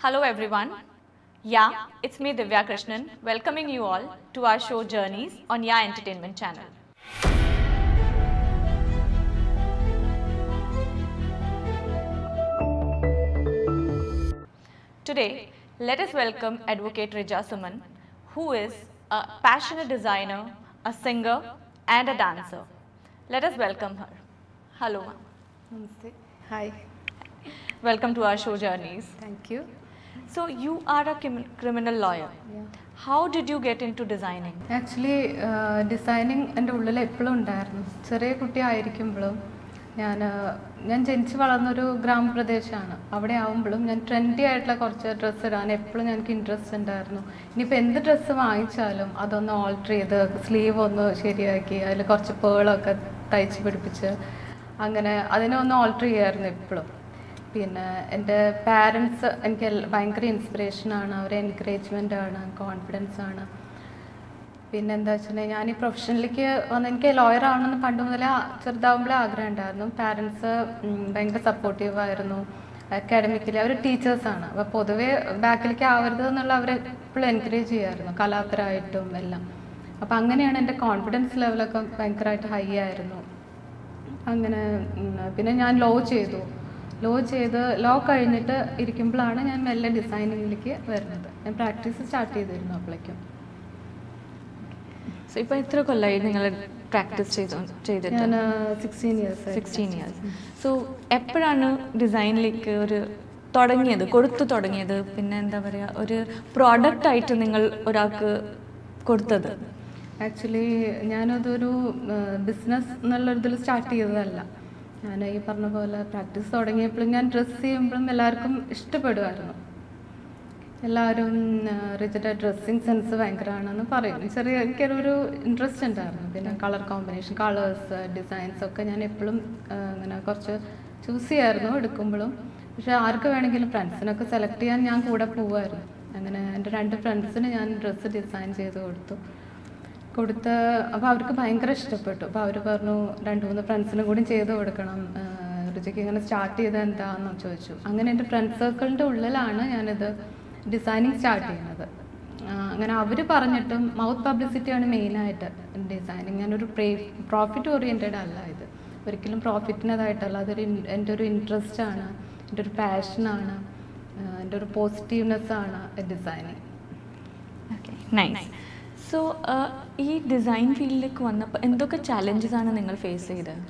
Hello everyone. Yeah, it's me Divya Krishnan, welcoming you all to our show Journeys on Ya Entertainment Channel. Today, let us welcome Advocate Rija Suman, who is a passionate designer, a singer, and a dancer. Let us welcome her. Hello, ma'am. Namaste hi Welcome to our show Journeys. Thank you So, you are a crim- criminal lawyer. How did you get into designing? Actually designing എൻ്റെ ഉള്ളിൽ എപ്പോഴും ഉണ്ടായിരുന്നു ചെറിയ കുട്ടി ആയിരിക്കുമ്പോഴും ഞാൻ ഞാൻ ജനിച്ച് വളർന്നൊരു ഗ്രാമപ്രദേശമാണ് അവിടെ ആവുമ്പോഴും ഞാൻ ട്രെൻഡി ആയിട്ടുള്ള കുറച്ച് ഡ്രസ്സ് ഇടാൻ എപ്പോഴും എനിക്ക് ഇൻട്രസ്റ്റ് ഉണ്ടായിരുന്നു ഇനിയിപ്പോൾ എന്ത് ഡ്രസ്സ് വാങ്ങിച്ചാലും അതൊന്ന് ഓൾട്ടർ ചെയ്ത് സ്ലീവ് ഒന്ന് ശരിയാക്കി അതിൽ കുറച്ച് പേളൊക്കെ തയ്ച്ച് പിടിപ്പിച്ച് അങ്ങനെ അതിനെ ഒന്ന് ഓൾട്ടർ ചെയ്യായിരുന്നു എപ്പോഴും പിന്നെ എൻ്റെ പാരൻസ് എനിക്ക് എൽ- ഭയങ്കര ഇൻസ്പിറേഷനാണ് അവരെ എൻകറേജ്മെൻ്റ് ആണ് കോൺഫിഡൻസ് ആണ് പിന്നെ എന്താ വെച്ചിട്ടുണ്ടെങ്കിൽ ഞാൻ ഈ പ്രൊഫഷനിലേക്ക് വന്ന് എനിക്ക് ലോയർ ആവണമെന്ന് പണ്ട് മുതലേ ആ- ചെറുതാവുമ്പോഴേ ആഗ്രഹം ഉണ്ടായിരുന്നു പാരൻസ് ഭയങ്കര സപ്പോർട്ടീവ് ആയിരുന്നു അക്കാഡമിക്കലി അവർ ടീച്ചേഴ്സാണ് അപ്പോൾ പൊതുവേ ബാക്കിലേക്ക് ആവരുത് എന്നുള്ള അവരെ എപ്പോഴും എൻകറേജ് ചെയ്യായിരുന്നു കലാപരമായിട്ടും എല്ലാം അപ്പോൾ അങ്ങനെയാണ് എൻ്റെ കോൺഫിഡൻസ് ലെവലൊക്കെ ഭയങ്കരമായിട്ട് ഹൈ ആയിരുന്നു അങ്ങനെ ഉം, പിന്നെ ഞാൻ ലോ ചെയ്തു ലോ ചെയ്ത് ലോ കഴിഞ്ഞിട്ട് ഇരിക്കുമ്പോഴാണ് ഞാൻ മെല്ലെ ഡിസൈനിങ്ങിലേക്ക് വരുന്നത് ഞാൻ പ്രാക്ടീസ് സ്റ്റാർട്ട് ചെയ്തിരുന്നു അപ്പോഴേക്കും സോ ഇപ്പോൾ എത്ര കൊല്ലമായി നിങ്ങൾ പ്രാക്ടീസ് ചെയ്തു ചെയ്തിട്ട് ഞാൻ sixteen years sixteen years so എപ്പോഴാണ് ഡിസൈനിലേക്ക് ഒരു തുടങ്ങിയത് കൊടുത്തു തുടങ്ങിയത് പിന്നെ എന്താ പറയുക ഒരു പ്രോഡക്റ്റ് ആയിട്ട് നിങ്ങൾ ഒരാൾക്ക് കൊടുത്തത് ആക്ച്വലി ഞാനതൊരു ബിസിനസ് എന്നുള്ള ഇതിൽ സ്റ്റാർട്ട് ചെയ്തതല്ല ഞാൻ ഈ പറഞ്ഞ പോലെ പ്രാക്ടീസ് തുടങ്ങിയപ്പോഴും ഞാൻ ഡ്രസ്സ് ചെയ്യുമ്പോഴും എല്ലാവർക്കും ഇഷ്ടപ്പെടുമായിരുന്നു എല്ലാവരും റിജിയുടെ ഡ്രസ്സിങ് സെൻസ് ഭയങ്കരമാണെന്ന് പറയും ചെറിയ എനിക്കൊരു ഇൻട്രസ്റ്റ് ഉണ്ടായിരുന്നു പിന്നെ കളർ കോമ്പിനേഷൻ കളേഴ്സ് ഡിസൈൻസ് ഒക്കെ ഞാൻ എപ്പോഴും ഇങ്ങനെ കുറച്ച് ചൂസ് ചെയ്യായിരുന്നു എടുക്കുമ്പോഴും പക്ഷെ ആർക്ക് വേണമെങ്കിലും ഫ്രണ്ട്സിനൊക്കെ സെലക്ട് ചെയ്യാൻ ഞാൻ കൂടെ പോവുമായിരുന്നു അങ്ങനെ എൻ്റെ രണ്ട് ഫ്രണ്ട്സിന് ഞാൻ ഡ്രസ്സ് ഡിസൈൻ ചെയ്ത് കൊടുത്തു കൊടുത്ത് അപ്പോൾ അവർക്ക് ഭയങ്കര ഇഷ്ടപ്പെട്ടു അപ്പോൾ അവർ പറഞ്ഞു രണ്ട് മൂന്ന് ഫ്രണ്ട്സിനും കൂടി ചെയ്ത് കൊടുക്കണം രുചിക്ക് ഇങ്ങനെ സ്റ്റാർട്ട് ചെയ്തത് എന്താണെന്ന് ചോദിച്ചു അങ്ങനെ എൻ്റെ ഫ്രണ്ട് സർക്കിളിൻ്റെ ഉള്ളിലാണ് ഞാനിത് ഡിസൈനിങ് സ്റ്റാർട്ട് ചെയ്യുന്നത് ആ, അങ്ങനെ അവർ പറഞ്ഞിട്ടും മൗത്ത് പബ്ലിസിറ്റിയാണ് മെയിനായിട്ട് ഡിസൈനിങ് ഞാനൊരു പ്രേ പ്രോഫിറ്റ് ഓറിയൻറ്റഡ് അല്ല ഇത് ഒരിക്കലും പ്രോഫിറ്റിനതായിട്ടല്ല അതൊരു ഇൻ- എൻ്റെ ഒരു ഇൻട്രസ്റ്റ് ആണ് എൻ്റെ ഒരു പാഷനാണ് എൻ്റെ ഒരു പോസിറ്റീവ്നെസ് ആണ് ഡിസൈനിങ് ഓക്കെ നൈസ് സോ ഈ ഡിസൈൻ ഫീൽഡിലേക്ക് വന്നപ്പോൾ എന്തൊക്കെ ചാലഞ്ചസ് ആണ് നിങ്ങൾ ഫേസ് ചെയ്തത്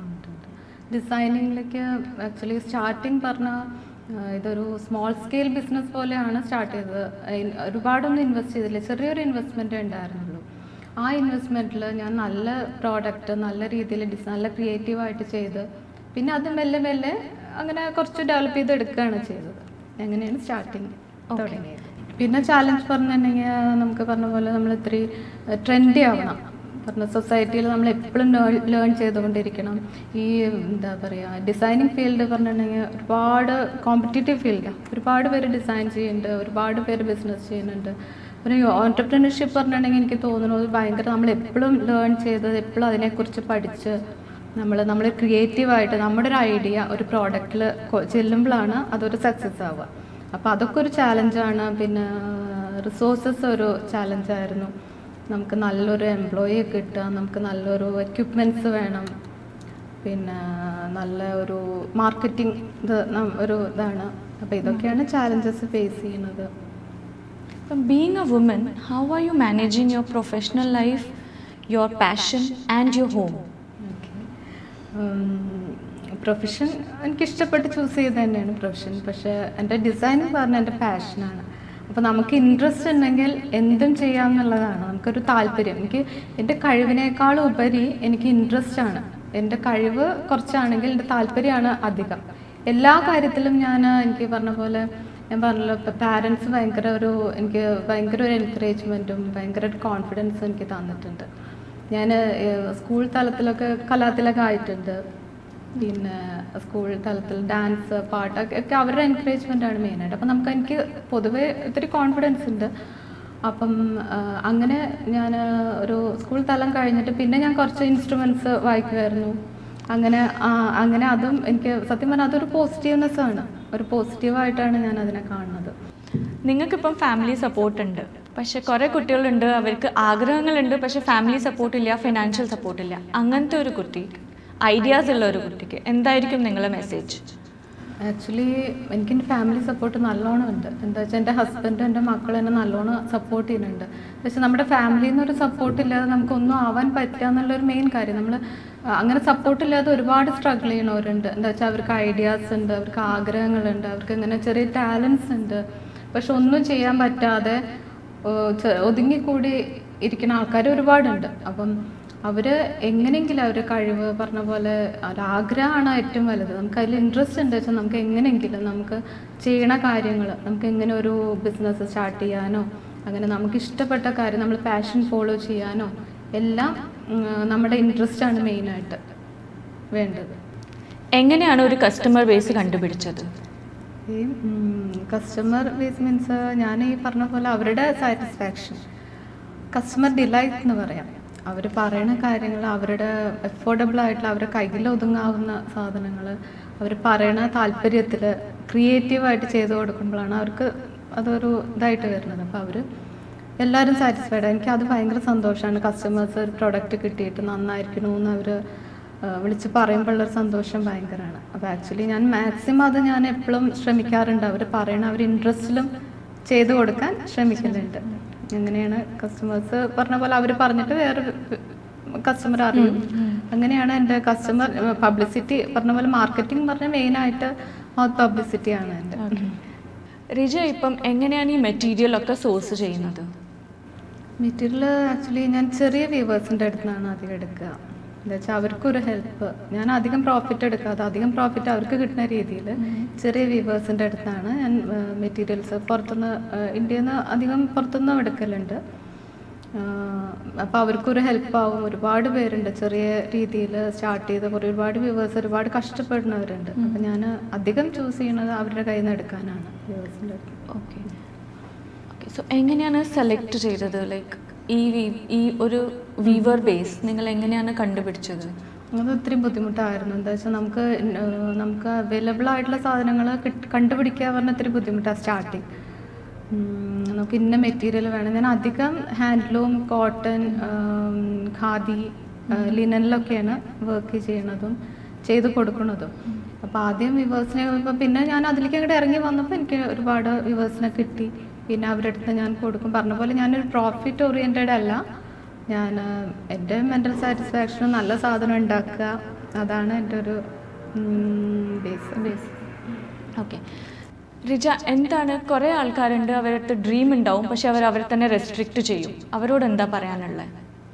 ഡിസൈനിങ്ങിലേക്ക് ആക്ച്വലി സ്റ്റാർട്ടിങ് പറഞ്ഞ ഇതൊരു സ്മോൾ സ്കെയിൽ ബിസിനസ് പോലെയാണ് സ്റ്റാർട്ട് ചെയ്തത് അയിന് ഒരുപാടൊന്നും ഇൻവെസ്റ്റ് ചെയ്തില്ല ചെറിയൊരു ഇൻവെസ്റ്റ്മെൻറ്റേ ഉണ്ടായിരുന്നുള്ളൂ ആ ഇൻവെസ്റ്റ്മെൻറ്റിൽ ഞാൻ നല്ല പ്രോഡക്റ്റ് നല്ല രീതിയിൽ ഡിസ് നല്ല ക്രിയേറ്റീവായിട്ട് ചെയ്ത് പിന്നെ അത് മെല്ലെ മെല്ലെ അങ്ങനെ കുറച്ച് ഡെവലപ്പ് ചെയ്ത് എടുക്കുകയാണ് ചെയ്തത് അങ്ങനെയാണ് സ്റ്റാർട്ടിങ് തുടങ്ങിയത് പിന്നെ ചാലഞ്ച് പറഞ്ഞിട്ടുണ്ടെങ്കിൽ നമുക്ക് പറഞ്ഞ പോലെ നമ്മൾ ഇത്തിരി ട്രെൻഡി ആവണം പറഞ്ഞ സൊസൈറ്റിയിൽ നമ്മൾ എപ്പോഴും ലേൺ ചെയ്തുകൊണ്ടിരിക്കണം ഈ എന്താ പറയുക ഡിസൈനിങ് ഫീൽഡ് പറഞ്ഞിട്ടുണ്ടെങ്കിൽ ഒരുപാട് കോമ്പറ്റേറ്റീവ് ഫീൽഡാണ് ഒരുപാട് പേര് ഡിസൈൻ ചെയ്യുന്നുണ്ട് ഒരുപാട് പേര് ബിസിനസ് ചെയ്യുന്നുണ്ട് ഒരു ഓൺടർപ്രണർഷിപ്പ് പറഞ്ഞിട്ടുണ്ടെങ്കിൽ എനിക്ക് തോന്നുന്നു അത് ഭയങ്കര നമ്മൾ എപ്പോഴും ലേൺ ചെയ്ത് എപ്പോഴും അതിനെക്കുറിച്ച് പഠിച്ച് നമ്മൾ നമ്മൾ ക്രിയേറ്റീവായിട്ട് നമ്മുടെ ഒരു ഐഡിയ ഒരു പ്രോഡക്റ്റിൽ ചെല്ലുമ്പോഴാണ് അതൊരു സക്സസ് ആവുക അപ്പോൾ അതൊക്കെ ഒരു ചാലഞ്ചാണ് പിന്നെ റിസോഴ്സസ് ഒരു ചാലഞ്ചായിരുന്നു നമുക്ക് നല്ലൊരു എംപ്ലോയി കിട്ടുക നമുക്ക് നല്ലൊരു എക്യുപ്മെൻറ്റ്സ് വേണം പിന്നെ നല്ല ഒരു മാർക്കറ്റിംഗ് ഇത് നം- ഒരു ഇതാണ് അപ്പോൾ ഇതൊക്കെയാണ് ചാലഞ്ചസ് ഫേസ് ചെയ്യുന്നത് being a woman how are you managing your professional life your passion and your home profession എനിക്ക് ഇഷ്ടപ്പെട്ട് ചൂസ് ചെയ്ത് തന്നെയാണ് പ്രൊഫഷൻ പക്ഷേ എൻ്റെ ഡിസൈനിങ് പറഞ്ഞ എൻ്റെ പാഷനാണ് അപ്പോൾ നമുക്ക് ഇൻട്രസ്റ്റ് ഉണ്ടെങ്കിൽ എന്തും ചെയ്യാമെന്നുള്ളതാണ് നമുക്കൊരു താല്പര്യം എനിക്ക് എൻ്റെ കഴിവിനേക്കാൾ ഉപരി എനിക്ക് ഇൻട്രസ്റ്റ് ആണ് എൻ്റെ കഴിവ് കുറച്ചാണെങ്കിൽ എൻ്റെ താല്പര്യമാണ് അധികം എല്ലാ കാര്യത്തിലും ഞാൻ എനിക്ക് പറഞ്ഞ പോലെ ഞാൻ പറഞ്ഞല്ലോ ഇപ്പം പാരൻസ് ഭയങ്കര ഒരു എനിക്ക് ഭയങ്കര ഒരു എൻകറേജ്മെൻറ്റും ഭയങ്കര ഒരു കോൺഫിഡൻസും എനിക്ക് തന്നിട്ടുണ്ട് ഞാൻ സ്കൂൾ തലത്തിലൊക്കെ കലാത്തിലൊക്കെ ആയിട്ടുണ്ട് പിന്നെ സ്കൂൾ തലത്തിൽ ഡാൻസ് പാട്ടൊക്കെ ഒക്കെ അവരുടെ എൻകറേജ്മെൻ്റ് ആണ് മെയിനായിട്ട് അപ്പം നമുക്ക് എനിക്ക് പൊതുവേ ഇത്തിരി കോൺഫിഡൻസ് ഉണ്ട് അപ്പം ആ, അങ്ങനെ ഞാൻ ഒരു സ്കൂൾ തലം കഴിഞ്ഞിട്ട് പിന്നെ ഞാൻ കുറച്ച് ഇൻസ്ട്രുമെൻറ്റ്സ് വായിക്കുമായിരുന്നു അങ്ങനെ ആ, അങ്ങനെ അതും എനിക്ക് സത്യം പറഞ്ഞാൽ അതൊരു പോസിറ്റീവ്നെസ് ആണ് ഒരു പോസിറ്റീവായിട്ടാണ് ഞാൻ അതിനെ കാണുന്നത് നിങ്ങൾക്കിപ്പം ഫാമിലി സപ്പോർട്ട് ഉണ്ട് പക്ഷെ കുറേ കുട്ടികളുണ്ട് അവർക്ക് ആഗ്രഹങ്ങളുണ്ട് പക്ഷെ ഫാമിലി സപ്പോർട്ട് ഇല്ല ഫിനാൻഷ്യൽ സപ്പോർട്ട് ഇല്ല അങ്ങനത്തെ ഒരു കുട്ടി ഐഡിയാസ് ഉള്ള ഒരു കുട്ടിക്ക് എന്തായിരിക്കും നിങ്ങളെ മെസ്സേജ് ആക്ച്വലി എനിക്ക് എൻ്റെ ഫാമിലി സപ്പോർട്ട് നല്ലോണം ഉണ്ട് എന്താ വെച്ചാൽ എൻ്റെ ഹസ്ബൻഡ് എൻ്റെ മക്കൾ എന്നെ നല്ലോണം സപ്പോർട്ട് ചെയ്യുന്നുണ്ട് പക്ഷെ നമ്മുടെ ഫാമിലിയിൽ നിന്നൊരു സപ്പോർട്ട് ഇല്ലാതെ നമുക്കൊന്നും ആവാൻ പറ്റുക എന്നുള്ളൊരു മെയിൻ കാര്യം നമ്മൾ അങ്ങനെ സപ്പോർട്ട് ഇല്ലാതെ ഒരുപാട് സ്ട്രഗിൾ ചെയ്യണവരുണ്ട് എന്താ വെച്ചാൽ അവർക്ക് ഐഡിയാസ് ഉണ്ട് അവർക്ക് ആഗ്രഹങ്ങളുണ്ട് അവർക്ക് ഇങ്ങനെ ചെറിയ ടാലൻസ് ഉണ്ട് പക്ഷെ ഒന്നും ചെയ്യാൻ പറ്റാതെ ഏഹ് ചെ- ഒതുങ്ങിക്കൂടി ഇരിക്കുന്ന ആൾക്കാർ ഒരുപാടുണ്ട് അപ്പം അവർ എങ്ങനെയെങ്കിലും അവർ കഴിവ് പറഞ്ഞ പോലെ ഒരു ആഗ്രഹമാണ് ഏറ്റവും വലുത് നമുക്ക് അതിൽ ഇൻട്രസ്റ്റ് ഉണ്ട് വെച്ചാൽ നമുക്ക് എങ്ങനെയെങ്കിലും നമുക്ക് ചെയ്യണ കാര്യങ്ങൾ നമുക്ക് എങ്ങനെ ഒരു ബിസിനസ് സ്റ്റാർട്ട് ചെയ്യാനോ അങ്ങനെ നമുക്ക് ഇഷ്ടപ്പെട്ട കാര്യം നമ്മൾ പാഷൻ ഫോളോ ചെയ്യാനോ എല്ലാം ഉം, നമ്മുടെ ഇൻട്രസ്റ്റ് ആണ് മെയിനായിട്ട് വേണ്ടത് എങ്ങനെയാണ് ഒരു കസ്റ്റമർ ബേസ് കണ്ടുപിടിച്ചത് ഈ കസ്റ്റമർ ബേസ് മീൻസ് ഞാൻ ഈ പറഞ്ഞ പോലെ അവരുടെ സാറ്റിസ്ഫാക്ഷൻ കസ്റ്റമർ ഡിലൈറ്റ് എന്ന് പറയാം അവർ പറയുന്ന കാര്യങ്ങൾ അവരുടെ അഫോർഡബിൾ ആയിട്ടുള്ള അവരുടെ കയ്യിൽ ഒതുങ്ങാവുന്ന സാധനങ്ങൾ അവർ പറയണ താല്പര്യത്തിൽ ക്രിയേറ്റീവായിട്ട് ചെയ്ത് കൊടുക്കുമ്പോഴാണ് അവർക്ക് അതൊരു ഇതായിട്ട് വരുന്നത് അപ്പോൾ അവർ എല്ലാവരും സാറ്റിസ്ഫൈഡ് എനിക്ക് അത് ഭയങ്കര സന്തോഷമാണ് കസ്റ്റമേഴ്സ് ഒരു പ്രൊഡക്റ്റ് കിട്ടിയിട്ട് നന്നായിരിക്കണമെന്ന് അവർ വിളിച്ച് പറയുമ്പോഴുള്ളൊരു സന്തോഷം ഭയങ്കരമാണ് അപ്പോൾ ആക്ച്വലി ഞാൻ മാക്സിമം അത് ഞാൻ എപ്പോഴും ശ്രമിക്കാറുണ്ട് അവർ പറയണ അവർ ഇൻട്രസ്റ്റിലും ചെയ്ത് കൊടുക്കാൻ ശ്രമിക്കുന്നുണ്ട് അങ്ങനെയാണ് കസ്റ്റമേഴ്സ് പറഞ്ഞ പോലെ അവർ പറഞ്ഞിട്ട് വേറെ കസ്റ്റമർ അറിയും അങ്ങനെയാണ് എൻ്റെ കസ്റ്റമർ പബ്ലിസിറ്റി പറഞ്ഞ പോലെ മാർക്കറ്റിംഗ് പറഞ്ഞ മെയിനായിട്ട് മൗത്ത് പബ്ലിസിറ്റിയാണ് എൻ്റെ റിജ ഇപ്പം എങ്ങനെയാണ് ഈ മെറ്റീരിയൽ ഒക്കെ സോഴ്സ് ചെയ്യുന്നത് മെറ്റീരിയൽ ആക്ച്വലി ഞാൻ ചെറിയ വ്യൂവേഴ്സിൻ്റെ അടുത്ത് നിന്നാണ് അധികം എടുക്കുക എന്താ വെച്ചാൽ അവർക്കൊരു ഹെൽപ്പ് ഞാൻ അധികം പ്രോഫിറ്റ് എടുക്കാതെ അധികം പ്രോഫിറ്റ് അവർക്ക് കിട്ടുന്ന രീതിയിൽ ചെറിയ വ്യൂവേഴ്സിൻ്റെ അടുത്താണ് ഞാൻ മെറ്റീരിയൽസ് പുറത്തുനിന്ന് ഇന്ത്യയിൽ നിന്ന് അധികം പുറത്തുനിന്നും എടുക്കലുണ്ട് അപ്പോൾ അവർക്കൊരു ഹെൽപ്പ് ആവും ഒരുപാട് പേരുണ്ട് ചെറിയ രീതിയിൽ സ്റ്റാർട്ട് ചെയ്ത കുറേ ഒരുപാട് വ്യൂവേഴ്സ് ഒരുപാട് കഷ്ടപ്പെടുന്നവരുണ്ട് അപ്പം ഞാൻ അധികം ചൂസ് ചെയ്യുന്നത് അവരുടെ കയ്യിൽ നിന്ന് എടുക്കാനാണ് വ്യൂവേഴ്സിൻ്റെ അടുത്ത് ഓക്കെ ഓക്കെ സോ എങ്ങനെയാണ് സെലക്ട് ചെയ്തത് ലൈക്ക് ഈ വി- ഈ ഒരു വീവർ ബേസ് നിങ്ങൾ എങ്ങനെയാണ് കണ്ടുപിടിച്ചത് അത് ഒത്തിരി ബുദ്ധിമുട്ടായിരുന്നു എന്താ വെച്ചാൽ നമുക്ക് ന- ഏഹ് നമുക്ക് അവൈലബിൾ ആയിട്ടുള്ള സാധനങ്ങൾ കിണ്ടുപിടിക്കുക പറഞ്ഞാൽ ഒത്തിരി ബുദ്ധിമുട്ടാണ് സ്റ്റാർട്ടിങ് നമുക്ക് ഇന്ന മെറ്റീരിയൽ വേണം ഞാൻ അധികം ഹാൻഡ്ലൂം കോട്ടൺ ഖാദി ലിനനിലൊക്കെയാണ് വർക്ക് ചെയ്യണതും ചെയ്ത് കൊടുക്കുന്നതും അപ്പോൾ ആദ്യം വിവേഴ്സിനെ ഇപ്പം പിന്നെ ഞാൻ അതിലേക്ക് അങ്ങോട്ട് ഇറങ്ങി വന്നപ്പോൾ എനിക്ക് ഒരുപാട് വിവേഴ്സിനെ കിട്ടി പിന്നെ അവരുടെ അടുത്ത് ഞാൻ കൊടുക്കും പറഞ്ഞ പോലെ ഞാനൊരു പ്രോഫിറ്റ് ഓറിയൻറ്റഡ് അല്ല ഞാൻ എൻ്റെ മെൻ്റൽ സാറ്റിസ്ഫാക്ഷന് നല്ല സാധനം ഉണ്ടാക്കുക അതാണ് എൻ്റെ ഒരു ബേസ് ബേസ് ഓക്കെ റിജ എന്താണ് കുറേ ആൾക്കാരുണ്ട് അവരുടെ ഡ്രീം ഉണ്ടാവും പക്ഷെ അവർ അവരെ തന്നെ റെസ്ട്രിക്റ്റ് ചെയ്യും അവരോട് എന്താ പറയാനുള്ളത്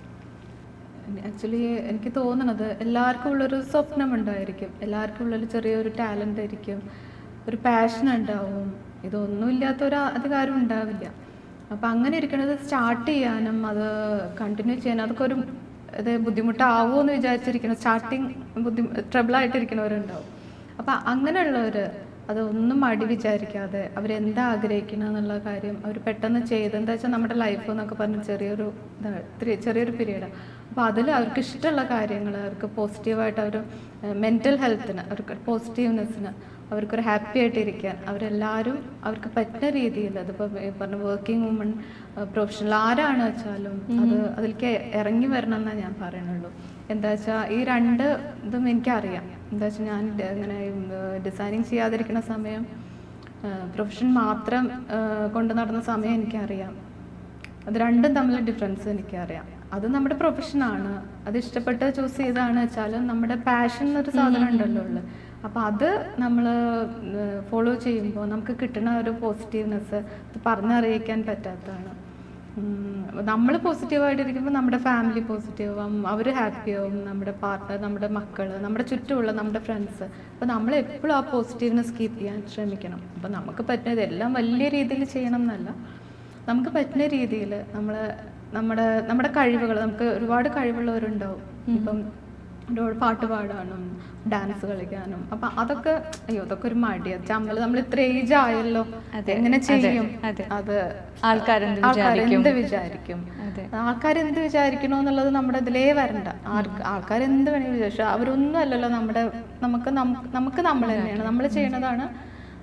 ആക്ച്വലി എനിക്ക് തോന്നുന്നത് എല്ലാവർക്കും ഉള്ളൊരു സ്വപ്നം ഉണ്ടായിരിക്കും എല്ലാവർക്കും ഉള്ളൊരു ചെറിയൊരു ടാലൻ്റ് ആയിരിക്കും ഒരു പാഷൻ ഉണ്ടാവും ഇതൊന്നും ഇല്ലാത്ത ഒരു അധികാരം ഉണ്ടാവില്ല അപ്പം അങ്ങനെ ഇരിക്കുന്നത് സ്റ്റാർട്ട് ചെയ്യാനും അത് കണ്ടിന്യൂ ചെയ്യാനും അതൊക്കെ ഒരു ഇത് ബുദ്ധിമുട്ടാവുമോ എന്ന് വിചാരിച്ചിരിക്കണം സ്റ്റാർട്ടിങ് ബുദ്ധി ട്രബിളായിട്ടിരിക്കുന്നവരുണ്ടാവും അപ്പം അങ്ങനെയുള്ളവർ അതൊന്നും മടി വിചാരിക്കാതെ അവരെന്താ ആഗ്രഹിക്കണം എന്നുള്ള കാര്യം അവർ പെട്ടെന്ന് ചെയ്ത് എന്താ വെച്ചാൽ നമ്മുടെ ലൈഫ് എന്നൊക്കെ പറഞ്ഞ ചെറിയൊരു ഇതാണ് ഇത്തിരി ചെറിയൊരു പീരീഡാണ് അപ്പോൾ അതിൽ അവർക്ക് ഇഷ്ടമുള്ള കാര്യങ്ങൾ അവർക്ക് പോസിറ്റീവായിട്ട് അവർ മെൻറ്റൽ ഹെൽത്തിന് അവർക്ക് പോസിറ്റീവ്നെസ്സിന് അവർക്കൊരു ഹാപ്പി ആയിട്ട് ഇരിക്കാൻ അവരെല്ലാവരും അവർക്ക് പറ്റുന്ന രീതിയിൽ അതിപ്പോൾ പറഞ്ഞ വർക്കിംഗ് വുമൺ പ്രൊഫഷണൽ ആരാണ് വെച്ചാലും അത് അതിലേക്ക് ഇറങ്ങി വരണം എന്നാണ് ഞാൻ പറയണുള്ളൂ എന്താ വെച്ചാൽ ഈ രണ്ട് ഇതും എനിക്കറിയാം എന്താ വെച്ചാൽ ഞാൻ ഡ- ഇങ്ങനെ ഡിസൈനിങ് ചെയ്യാതിരിക്കുന്ന സമയം പ്രൊഫഷൻ മാത്രം ആ, കൊണ്ട് നടന്ന സമയം എനിക്കറിയാം അത് രണ്ടും തമ്മിലുള്ള ഡിഫറൻസ് എനിക്കറിയാം അത് നമ്മുടെ പ്രൊഫഷനാണ് അത് ഇഷ്ടപ്പെട്ട് ചൂസ് ചെയ്താണ് വെച്ചാലും നമ്മുടെ പാഷൻ എന്നൊരു സാധനം ഉണ്ടല്ലോ ഉള്ളത് അപ്പോൾ അത് നമ്മൾ ഫോളോ ചെയ്യുമ്പോൾ നമുക്ക് കിട്ടുന്ന ഒരു പോസിറ്റീവ്നെസ് അത് പറഞ്ഞറിയിക്കാൻ പറ്റാത്തതാണ് നമ്മൾ പോസിറ്റീവായിട്ടിരിക്കുമ്പോൾ നമ്മുടെ ഫാമിലി പോസിറ്റീവ് ആവും അവർ ഹാപ്പി ആവും നമ്മുടെ പാർട്ട്ണർ നമ്മുടെ മക്കൾ നമ്മുടെ ചുറ്റുമുള്ള നമ്മുടെ ഫ്രണ്ട്സ് അപ്പോൾ നമ്മൾ എപ്പോഴും ആ പോസിറ്റീവ്നെസ് കീപ്പ് ചെയ്യാൻ ശ്രമിക്കണം അപ്പോൾ നമുക്ക് പറ്റുന്നത് എല്ലാം വലിയ രീതിയിൽ ചെയ്യണം എന്നല്ല നമുക്ക് പറ്റുന്ന രീതിയിൽ നമ്മൾ നമ്മുടെ നമ്മുടെ കഴിവുകൾ നമുക്ക് ഒരുപാട് കഴിവുള്ളവരുണ്ടാവും ഇപ്പം ഒരുപാട് പാട്ട് പാടാനും ഡാൻസ് കളിക്കാനും അപ്പൊ അതൊക്കെ അയ്യോ അതൊക്കെ ഒരു മടിയാ ചമ്മല് നമ്മൾ ഇത്ര ഏജ് ആയല്ലോ അതെ, എങ്ങനെ അതെ, ചെയ്യും അതെ. അത് ആൾക്കാരെന്ത് ആൾക്കാർ വിചാരിക്കും? എന്ത് വിചാരിക്കും അതെ. ആൾക്കാർ എന്ത് വിചാരിക്കണോ എന്നുള്ളത് നമ്മുടെ ഇതിലേ വരണ്ട ആൾക്കാർ എന്ത് വേണമെങ്കിൽ വിചാരിച്ചു അവരൊന്നും അല്ലല്ലോ നമ്മുടെ നമുക്ക് നമുക്ക് നമുക്ക് നമ്മൾ തന്നെയാണ് നമ്മൾ ചെയ്യണതാണ്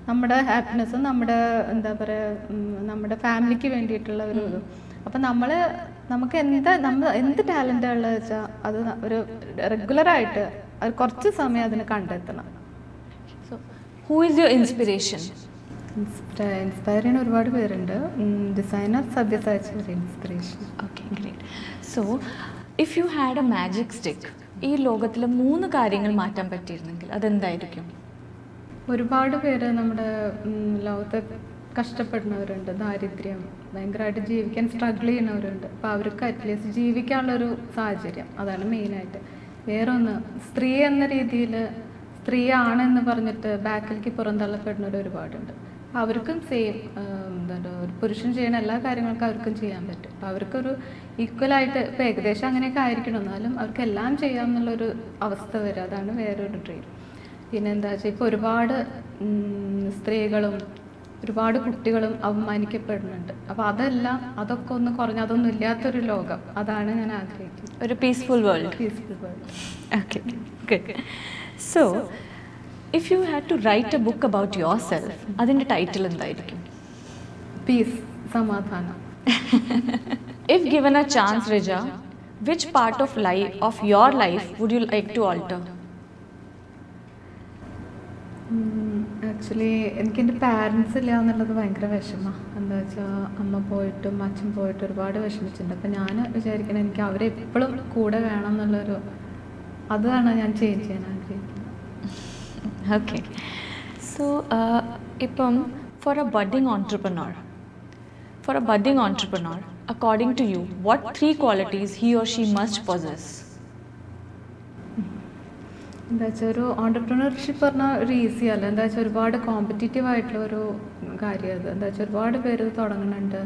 നമ്മുടെ ഹാപ്പിനെസ്സും നമ്മുടെ എന്താ പറയുക നമ്മുടെ ഫാമിലിക്ക് വേണ്ടിയിട്ടുള്ള ഒരു ഇതും അപ്പം നമ്മൾ നമുക്ക് എന്താ നമ്മൾ എന്ത് ടാലൻ്റ് ഉള്ളത് വെച്ചാൽ അത് ന- ഒരു റെഗുലറായിട്ട് അത് കുറച്ച് സമയം അതിന് കണ്ടെത്തണം So, who is your inspiration? Inspire ചെയ്യുന്ന ഒരുപാട് പേരുണ്ട് ഡിസൈനർ സബ്യസാച്ച് ഒരു inspiration Okay, great. So, if you had a magic stick, ഈ ലോകത്തിലെ മൂന്ന് കാര്യങ്ങൾ മാറ്റാൻ പറ്റിയിരുന്നെങ്കിൽ അതെന്തായിരിക്കും ഒരുപാട് പേര് നമ്മുടെ ഉം, ലോകത്ത് കഷ്ടപ്പെടുന്നവരുണ്ട് ദാരിദ്ര്യം ഭയങ്കരമായിട്ട് ജീവിക്കാൻ സ്ട്രഗിൾ ചെയ്യുന്നവരുണ്ട് അപ്പോൾ അവർക്ക് അറ്റ്ലീസ്റ്റ് ജീവിക്കാനുള്ളൊരു സാഹചര്യം അതാണ് മെയിനായിട്ട് വേറെ ഒന്ന് സ്ത്രീ എന്ന രീതിയിൽ സ്ത്രീ ആണെന്ന് പറഞ്ഞിട്ട് ബാക്കിലേക്ക് പുറന്തള്ളപ്പെടുന്നവർ ഒരുപാടുണ്ട് അപ്പോൾ അവർക്കും സെയിം എന്താണ് ഒരു പുരുഷൻ ചെയ്യുന്ന എല്ലാ കാര്യങ്ങൾക്കും അവർക്കും ചെയ്യാൻ പറ്റും അപ്പോൾ അവർക്കൊരു ഈക്വലായിട്ട് ഇപ്പോൾ ഏകദേശം അങ്ങനെയൊക്കെ ആയിരിക്കണം എന്നാലും അവർക്ക് എല്ലാം ചെയ്യാമെന്നുള്ളൊരു അവസ്ഥ വരും അതാണ് വേറൊരു ഡ്രീം പിന്നെ എന്താ വെച്ചാൽ ഇപ്പോൾ ഒരുപാട് ഉം, സ്ത്രീകളും ഒരുപാട് കുട്ടികളും അവമാനിക്കപ്പെടുന്നുണ്ട് അപ്പോൾ അതെല്ലാം അതൊക്കെ ഒന്ന് കുറഞ്ഞ് അതൊന്നും ഇല്ലാത്തൊരു ലോകം അതാണ് ഞാൻ ആഗ്രഹിക്കുന്നത് ഒരു peaceful world peaceful world Okay, good. So, if you had to write a book about yourself, അതിൻ്റെ ടൈറ്റിൽ എന്തായിരിക്കും പീസ് സമാധാനം If given a chance, Rija, which part of life of your life would you like to alter? Actually എനിക്ക് എൻ്റെ parents ഇല്ല എന്നുള്ളത് ഭയങ്കര വിഷമമാണ് എന്താ വെച്ചാൽ അമ്മ പോയിട്ടും അച്ഛൻ പോയിട്ടും ഒരുപാട് വിഷമിച്ചിട്ടുണ്ട് അപ്പം ഞാൻ വിചാരിക്കണം എനിക്ക് അവരെ എപ്പോഴും കൂടെ വേണം എന്നുള്ളൊരു അതാണ് ഞാൻ ചേഞ്ച് ചെയ്യാൻ ആഗ്രഹിക്കുന്നത് Okay. So, uh, ഇപ്പം for a budding entrepreneur, for a budding entrepreneur, according to you, what three qualities he or she must possess? എന്താ വെച്ചാൽ ഒരു ഓണ്ടർപ്രണർഷിപ്പ് പറഞ്ഞാൽ ഒരു ഈസി അല്ല എന്താ വെച്ചാൽ ഒരുപാട് കോമ്പറ്റീറ്റീവ് ആയിട്ടുള്ള ഒരു കാര്യം അത് എന്താ വെച്ചാൽ ഒരുപാട് പേര് ഇത് തുടങ്ങുന്നുണ്ട്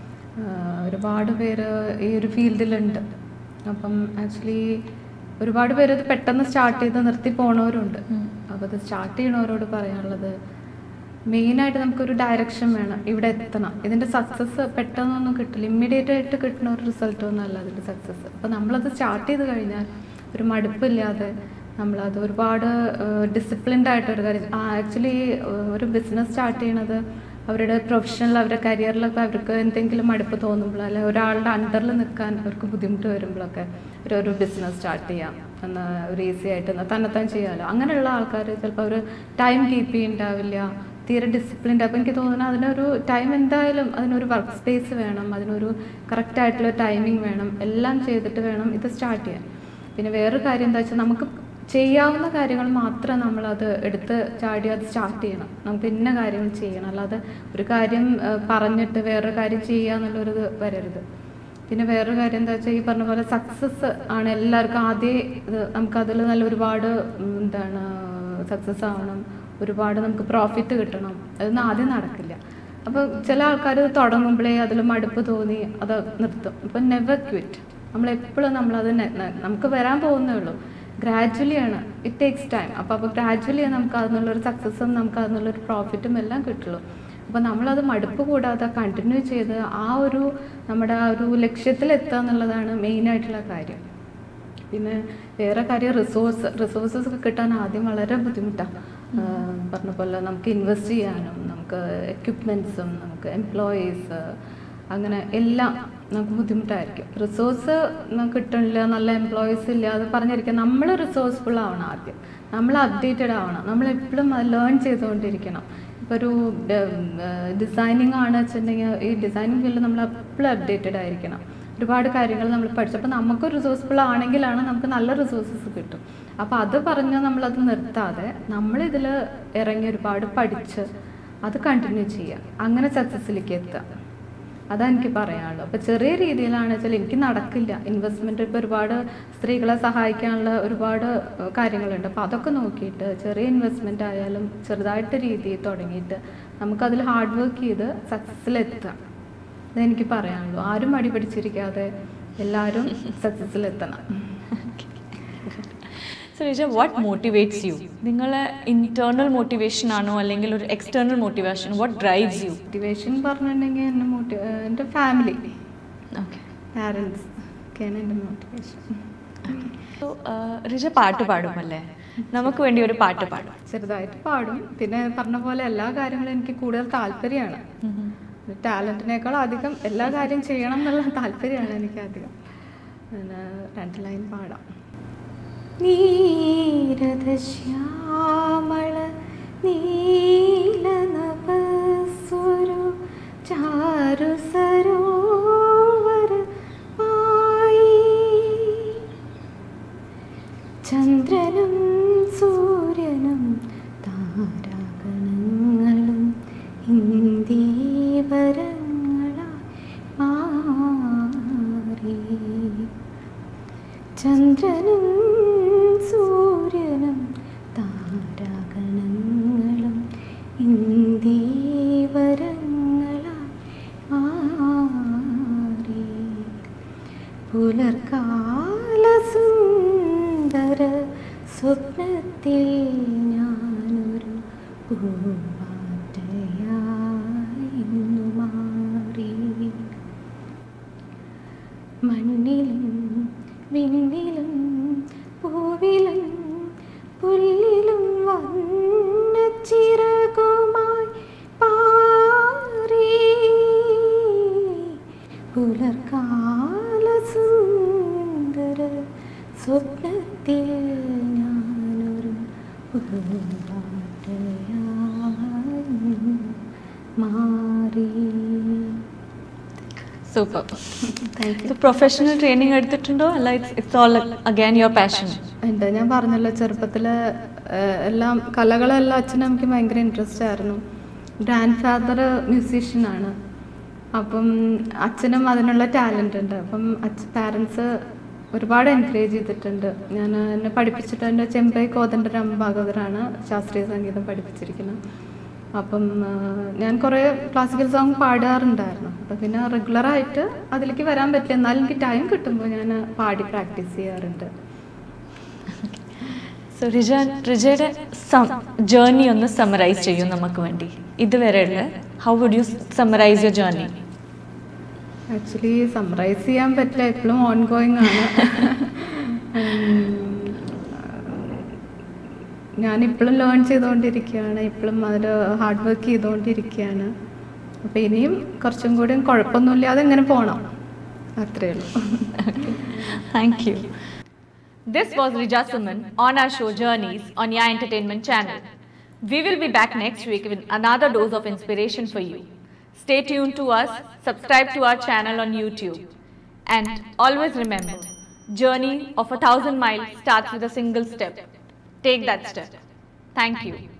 ആഹ് ഒരുപാട് പേര് ഈ ഒരു ഫീൽഡിലുണ്ട് അപ്പം ആക്ച്വലി ഒരുപാട് പേര് ഇത് പെട്ടെന്ന് സ്റ്റാർട്ട് ചെയ്ത് നിർത്തി പോണവരുണ്ട് അപ്പോൾ ഇത് സ്റ്റാർട്ട് ചെയ്യണവരോട് പറയാനുള്ളത് മെയിനായിട്ട് നമുക്കൊരു ഡയറക്ഷൻ വേണം ഇവിടെ എത്തണം ഇതിൻ്റെ സക്സസ് പെട്ടെന്നൊന്നും കിട്ടില്ല ഇമ്മീഡിയറ്റ് ആയിട്ട് കിട്ടുന്ന ഒരു റിസൾട്ട് ഒന്നും അല്ല അതിൻ്റെ സക്സസ് അപ്പോൾ നമ്മളത് സ്റ്റാർട്ട് ചെയ്ത് കഴിഞ്ഞാൽ ഒരു മടുപ്പില്ലാതെ നമ്മളത് ഒരുപാട് ഡിസിപ്ലിൻഡ് ആയിട്ട് ഒരു കാര്യം ആക്ച്വലി ഒരു ബിസിനസ് സ്റ്റാർട്ട് ചെയ്യണത് അവരുടെ പ്രൊഫഷണൽ അവരുടെ കരിയറിലൊക്കെ അവർക്ക് എന്തെങ്കിലും മടുപ്പ് തോന്നുമ്പോൾ അല്ലെങ്കിൽ ഒരാളുടെ അണ്ടറിൽ നിൽക്കാൻ അവർക്ക് ബുദ്ധിമുട്ട് വരുമ്പോഴൊക്കെ ഒരു ഒരു ബിസിനസ് സ്റ്റാർട്ട് ചെയ്യാം എന്നാൽ ഒരു ഈസി ആയിട്ട് എന്നാൽ തന്നെത്താൻ ചെയ്യാമല്ലോ അങ്ങനെയുള്ള ആൾക്കാർ ചിലപ്പോൾ അവർ ടൈം കീപ്പ് ചെയ്യുന്നുണ്ടാവില്ല തീരെ ഡിസിപ്ലിൻഡ് അപ്പോൾ എനിക്ക് തോന്നുന്നു അതിനൊരു ടൈം എന്തായാലും അതിനൊരു വർക്ക് സ്പേസ് വേണം അതിനൊരു കറക്റ്റ് ആയിട്ടുള്ള ടൈമിംഗ് വേണം എല്ലാം ചെയ്തിട്ട് വേണം ഇത് സ്റ്റാർട്ട് ചെയ്യാൻ പിന്നെ വേറൊരു കാര്യം എന്താ വെച്ചാൽ നമുക്ക് ചെയ്യാവുന്ന കാര്യങ്ങൾ മാത്രം നമ്മളത് എടുത്ത് ചാടി അത് സ്റ്റാർട്ട് ചെയ്യണം നമുക്ക് ഇന്ന കാര്യങ്ങൾ ചെയ്യണം അല്ലാതെ ഒരു കാര്യം ആ, പറഞ്ഞിട്ട് വേറൊരു കാര്യം ചെയ്യുക എന്നുള്ളൊരു ഇത് വരരുത് പിന്നെ വേറൊരു കാര്യം എന്താ വെച്ചാൽ ഈ പറഞ്ഞ പോലെ സക്സസ് ആണ് എല്ലാവർക്കും ആദ്യം ഇത് നമുക്കതിൽ നല്ല ഒരുപാട് ഉം, എന്താണ് സക്സസ് ആവണം ഒരുപാട് നമുക്ക് പ്രോഫിറ്റ് കിട്ടണം അതൊന്നും ആദ്യം നടക്കില്ല അപ്പോൾ ചില ആൾക്കാർ തുടങ്ങുമ്പോഴേ അതിൽ മടുപ്പ് തോന്നി അത് നിർത്തും അപ്പം നെവർ ക്വിറ്റ് നമ്മളെപ്പോഴും നമ്മളത് നെ- ന- നമുക്ക് വരാൻ പോകുന്നേ ഉള്ളൂ ഗ്രാജ്വലി ആണ് ഇറ്റ് ടേക്സ് ടൈം അപ്പോൾ അപ്പോൾ ഗ്രാജ്വലി നമുക്ക് അതിനുള്ളൊരു സക്സസ്സും നമുക്ക് അതിനുള്ളൊരു പ്രോഫിറ്റും എല്ലാം കിട്ടുള്ളൂ അപ്പോൾ നമ്മളത് മടുപ്പ് കൂടാതെ കണ്ടിന്യൂ ചെയ്ത് ആ ഒരു നമ്മുടെ ആ ഒരു ലക്ഷ്യത്തിലെത്തുക എന്നുള്ളതാണ് മെയിനായിട്ടുള്ള കാര്യം പിന്നെ വേറെ കാര്യം റിസോഴ്സ് റിസോഴ്സസ് ഒക്കെ കിട്ടാൻ ആദ്യം വളരെ ബുദ്ധിമുട്ടാണ് പറഞ്ഞ പോലെ നമുക്ക് ഇൻവെസ്റ്റ് ചെയ്യാനും നമുക്ക് എക്യുപ്മെൻറ്റ്സും നമുക്ക് എംപ്ലോയീസ് അങ്ങനെ എല്ലാം നമുക്ക് ബുദ്ധിമുട്ടായിരിക്കും റിസോഴ്സ് കിട്ടണില്ല നല്ല എംപ്ലോയീസ് ഇല്ല അത് പറഞ്ഞിരിക്കുക നമ്മൾ റിസോഴ്സ്ഫുൾ ആവണം ആദ്യം നമ്മൾ അപ്ഡേറ്റഡ് ആവണം നമ്മൾ എപ്പോഴും അത് ലേൺ ചെയ്തുകൊണ്ടിരിക്കണം ഇപ്പോൾ ഒരു ഡിസൈനിങ് ആണ് വെച്ചിട്ടുണ്ടെങ്കിൽ ഈ ഡിസൈനിങ് ഫീൽഡ് നമ്മൾ എപ്പോഴും അപ്ഡേറ്റഡ് ആയിരിക്കണം ഒരുപാട് കാര്യങ്ങൾ നമ്മൾ പഠിച്ചു അപ്പോൾ നമുക്ക് റിസോഴ്സ്ഫുൾ ആണെങ്കിലാണ് നമുക്ക് നല്ല റിസോഴ്സസ് കിട്ടും അപ്പോൾ അത് പറഞ്ഞാൽ നമ്മളത് നിർത്താതെ നമ്മളിതിൽ ഇറങ്ങി ഒരുപാട് പഠിച്ച് അത് കണ്ടിന്യൂ ചെയ്യുക അങ്ങനെ സക്സസ്സിലേക്ക് എത്തുക അതാ എനിക്ക് പറയാനുള്ളത് അപ്പോൾ ചെറിയ രീതിയിലാണ് വെച്ചാൽ എനിക്ക് നടക്കില്ല ഇൻവെസ്റ്റ്മെൻറ്റ് ഇപ്പോൾ ഒരുപാട് സ്ത്രീകളെ സഹായിക്കാനുള്ള ഒരുപാട് ഏഹ്, കാര്യങ്ങളുണ്ട് അപ്പോൾ അതൊക്കെ നോക്കിയിട്ട് ചെറിയ ഇൻവെസ്റ്റ്മെൻ്റ് ആയാലും ചെറുതായിട്ട് രീതിയിൽ തുടങ്ങിയിട്ട് നമുക്കതിൽ ഹാർഡ് വർക്ക് ചെയ്ത് സക്സസ്സിലെത്തുക അതെനിക്ക് പറയാനുള്ളൂ ആരും മടി പിടിച്ചിരിക്കാതെ എല്ലാവരും സക്സസ്സിലെത്തണം so Rija what motivates you നിങ്ങളെ ഇന്റേണൽ മോട്ടിവേഷൻ ആണോ അല്ലെങ്കിൽ ഒരു external motivation what drives you motivation പറഞ്ഞിട്ടുണ്ടെങ്കിൽ എന്നെ മോട്ടി എൻ്റെ ഫാമിലി ഓക്കെ പാരൻസ് ഒക്കെയാണ് എൻ്റെ മോട്ടിവേഷൻ സോ റിജ പാട്ട് പാടുമല്ലേ നമുക്ക് വേണ്ടി ഒരു പാട്ട് പാടും ചെറുതായിട്ട് പാടും പിന്നെ പറഞ്ഞ പോലെ എല്ലാ കാര്യങ്ങളും എനിക്ക് കൂടുതൽ താല്പര്യമാണ് ടാലൻറ്റിനേക്കാൾ അധികം എല്ലാ കാര്യം ചെയ്യണം എന്നുള്ള താല്പര്യമാണ് എനിക്ക് അധികം പിന്നെ രണ്ട് ലൈൻ പാടാം നീരദശ്യാമള നീലനഭസ്വരു ചാരു സരോവര ചന്ദ്രനും സൂര്യനും താരാഗണങ്ങളും ഇന്ദീവരങ്ങളായി മാറി ചന്ദ്രനും സൂര്യനും താരാഗണങ്ങളും ഇന്ദീവരങ്ങളായി മാറി പുലർക്കാല സുന്ദര സ്വപ്നത്തിൽ ഞാനൊരു പൂവാറ്റയായി ഇന്നു മാറി മണ്ണിലും വിണ്ണിലും പൂവിലും പുല്ലിലും വന്ന ചിറകുമായി പാറി പുലർക്കാല സുന്ദര സ്വപ്നത്തിൽ ഞാനൊരു പൂമ്പാറ്റയായി മാറി സൂപ്പർ പ്രൊഫഷണൽ ട്രെയിനിങ് എടുത്തിട്ടുണ്ടോ അല്ല it's it's all again your passion ഉണ്ട് ഞാൻ പറഞ്ഞല്ലോ ചെറുപ്പത്തിൽ എല്ലാം കലകളെല്ലാം അച്ഛനും എനിക്ക് ഭയങ്കര ഇൻട്രസ്റ്റ് ആയിരുന്നു ഗ്രാൻഡ് ഫാദർ മ്യൂസീഷ്യനാണ് അപ്പം അച്ഛനും അതിനുള്ള ടാലൻ്റ് ഉണ്ട് അപ്പം അച്ഛ പാരൻസ് ഒരുപാട് എൻകറേജ് ചെയ്തിട്ടുണ്ട് ഞാൻ എന്നെ പഠിപ്പിച്ചിട്ട് എൻ്റെ ചെമ്പൈ കോതണ്ടരാം ഭാഗവതരാണ് ശാസ്ത്രീയ സംഗീതം പഠിപ്പിച്ചിരിക്കുന്നത് അപ്പം ആ, ഞാൻ കുറേ ക്ലാസിക്കൽ സോങ് പാടാറുണ്ടായിരുന്നു അപ്പം പിന്നെ റെഗുലറായിട്ട് അതിലേക്ക് വരാൻ പറ്റില്ല എന്നാലും എനിക്ക് ടൈം കിട്ടുമ്പോൾ ഞാൻ പാടി പ്രാക്ടീസ് ചെയ്യാറുണ്ട് സോ റിജ റിജയുടെ ജേർണി ഒന്ന് സമ്മറൈസ് ചെയ്യൂ നമുക്ക് വേണ്ടി ഇതുവരെയുള്ള how would you summarise your journey actually summarise ചെയ്യാൻ പറ്റില്ല എപ്പോഴും ഓൺ ഗോയിങ് ആണ് ഞാൻ ഇപ്പോഴും ലേൺ ചെയ്തുകൊണ്ടിരിക്കുകയാണ് ഇപ്പോഴും അതിൽ ഹാർഡ് വർക്ക് ചെയ്തുകൊണ്ടിരിക്കുകയാണ് അപ്പോൾ ഇനിയും കുറച്ചും കൂടി കുഴപ്പമൊന്നുമില്ലാതെ ഇങ്ങനെ പോകണം അത്രയേ ഉള്ളൂ Thank you. This was Rija Suman on our show Journeys on Ya Entertainment channel. We will be back next week with another dose of inspiration for you. Stay tuned to us, subscribe to our channel on YouTube. And always remember, journey of a thousand miles starts with a single step. Take that step. Thank you.